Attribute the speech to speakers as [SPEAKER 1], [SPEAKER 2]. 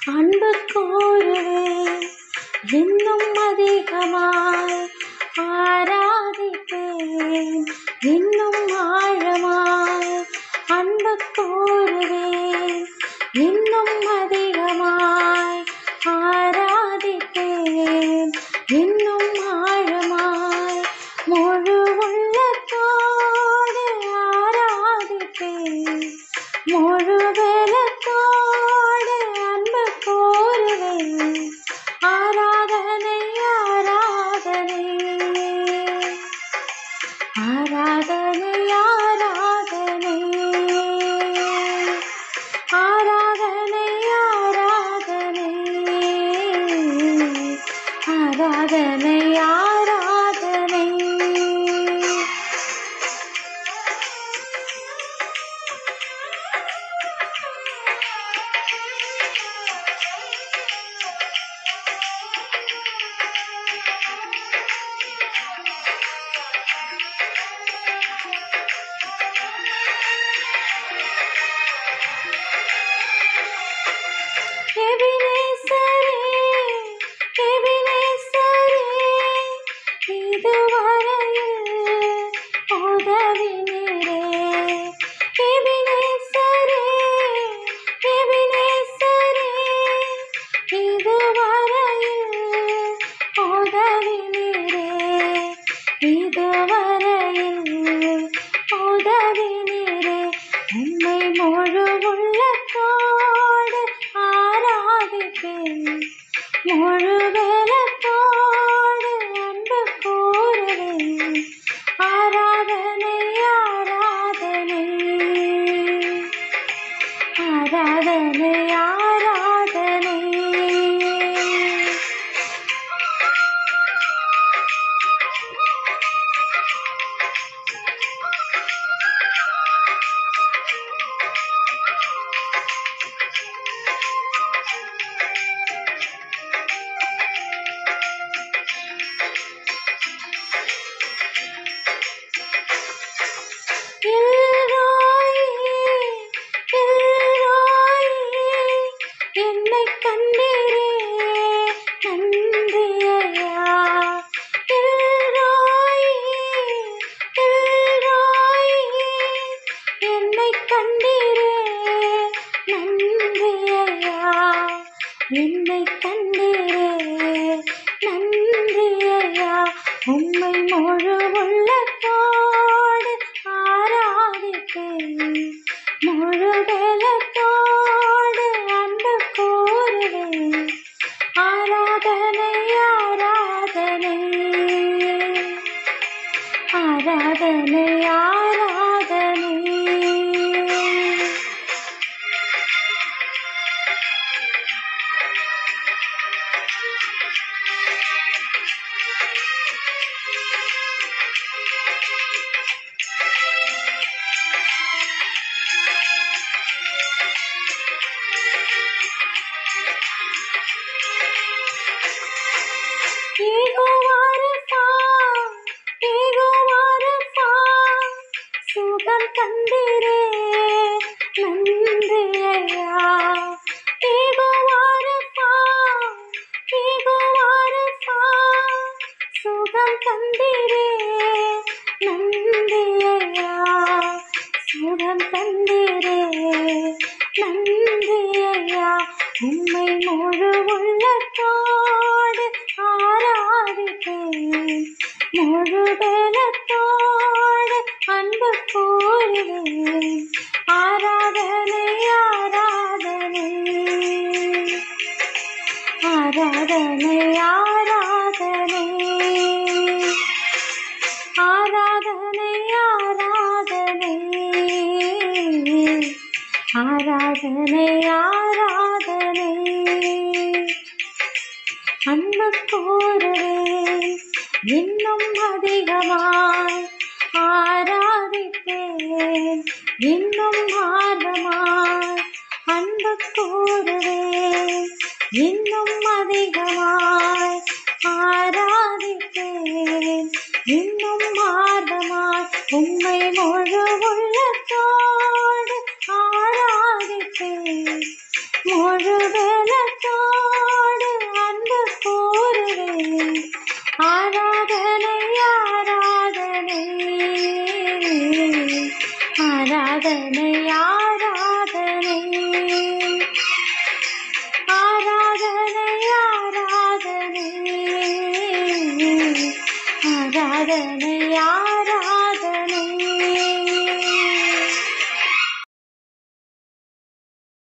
[SPEAKER 1] அன்பு கோருவேன் இன்னும் அதிகமாய் ஆராதிப்பேன் இன்னும் ஆழமாய் அன்பு கோருவேன் இன்னும் அதிகமாய் ஆராதிப்பேன் இன்னும் ஆழமாய் முழு உள்ளத்தோடு ஆராதிப்பேன் முழு பலத்தோடு அன்பு கோருவேன் ஆராதனை ஆராதனை ஆராதனை ஆராதனை ஆராதனை ஆராதனை ஆராதனை ஆராதனை எபினேசரே, எபினேசரே, இதுவரையில் உதவினீரே. எபினேசரே, எபினேசரே, இதுவரையில் உதவினீரே. இதுவரையில் உதவினீரே. உம்மை முழு உள்ளத்தோடு ஆராதிப்பேன் முழு வேலத்தோடு அன்பு கூறுவேன் ஆராதனை ஆராதனை ஆராதனை ஆராதனை எல்ரோயி, எல்ரோயி, என்னைக் கண்டீரே, நன்றி ஐயா. எல்ரோயி, எல்ரோயி, என்னைக் கண்டீரே, நன்றி ஐயா. என்னைக் கண்டீரே, நன்றி ஐயா. உம்மை முழு உள்ளத்தோடு ஆராதிப்பேன் முழு பலத்தோடு அன்பு கூறுவேன் ஆராதனை ஆராதனை ஆராதனை ஆராதனை ஏகோவாரப்பா, ஏகோவாரப்பா, சுகம் தந்தீரே நன்றி ஐயா ஏகோவாரப்பா, ஏகோவாரப்பா, சுகம் தந்தீரே நன்றி ஐயா சுகம் தந்தீரே நன்றி ஐயா உம்மை முழு உள்ளத்தோடு ஆராதிப்பேன் முழு பலத்தோடு அன்பு கூறுவேன் ஆராதனை ஆராதனை ஆராதனை ஆராதனை ஆராதனை ஆராதனை ஆராதனை ஆராதனை அன்பு கூறுவேன் இன்னும் அதிகமாய் ஆராதிப்பேன் இன்னும் ஆர்வமாய் அன்பு கூறுவேன் இன்னும் அதிகமாய் ஆராதிப்பேன் இன்னும் ஆர்வமாய் உம்மை முழு உள்ளத்தோடு ஆராதிப்பேன் முழு பலத்தோடு வேதனை